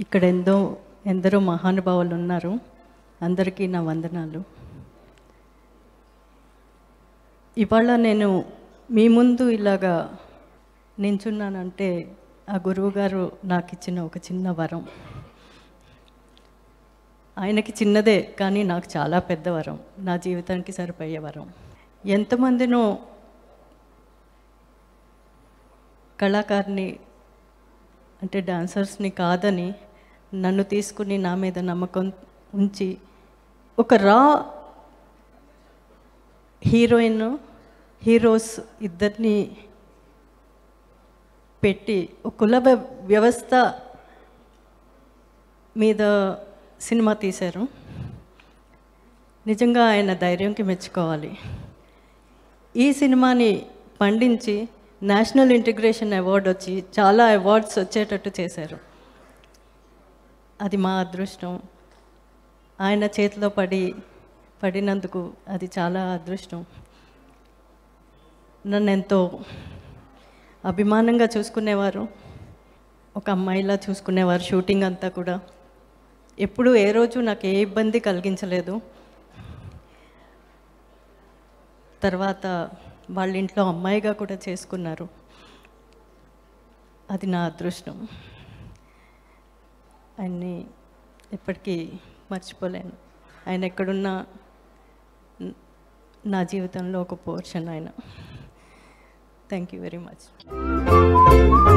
ఇక్కడ ఎంతో ఎందరో మహానుభావులు ఉన్నారు అందరికీ నా వందనాలు ఇవాళ నేను మీ ముందు ఇలాగా నించున్నానంటే ఆ గురువు గారు నాకు ఇచ్చిన ఒక చిన్న వరం ఆయనకి చిన్నదే కానీ నాకు చాలా పెద్ద వరం నా జీవితానికి సరిపోయే వరం ఎంతమందినో కళాకారిని అంటే డాన్సర్స్ని కాదని నన్ను తీసుకుని నా మీద నమ్మకం ఉంచి ఒక రా హీరోయిన్ హీరోస్ ఇద్దరిని పెట్టి ఒక కుల వ్య- వ్యవస్థ మీద సినిమా తీశారు నిజంగా ఆయన ధైర్యంకి మెచ్చుకోవాలి ఈ సినిమాని పండించి నేషనల్ ఇంటిగ్రేషన్ అవార్డు వచ్చి చాలా అవార్డ్స్ వచ్చేటట్టు చేశారు అది మా అదృష్టం ఆయన చేతిలో పడి పడినందుకు అది చాలా అదృష్టం నన్ను ఎంతో అభిమానంగా చూసుకునేవారు ఒక అమ్మాయిలా చూసుకునేవారు షూటింగ్ అంతా కూడా ఎప్పుడు ఏ రోజు నాకు ఏ ఇబ్బంది కలిగించలేదు తర్వాత వాళ్ళ ఇంట్లో అమ్మాయిగా కూడా చేసుకున్నారు అది నా అదృష్టం ఆయన్ని ఎప్పటికీ మర్చిపోలేను ఆయన ఎక్కడున్నా న- నా జీవితంలో ఒక పోర్షన్ ఆయన థ్యాంక్ యూ వెరీ మచ్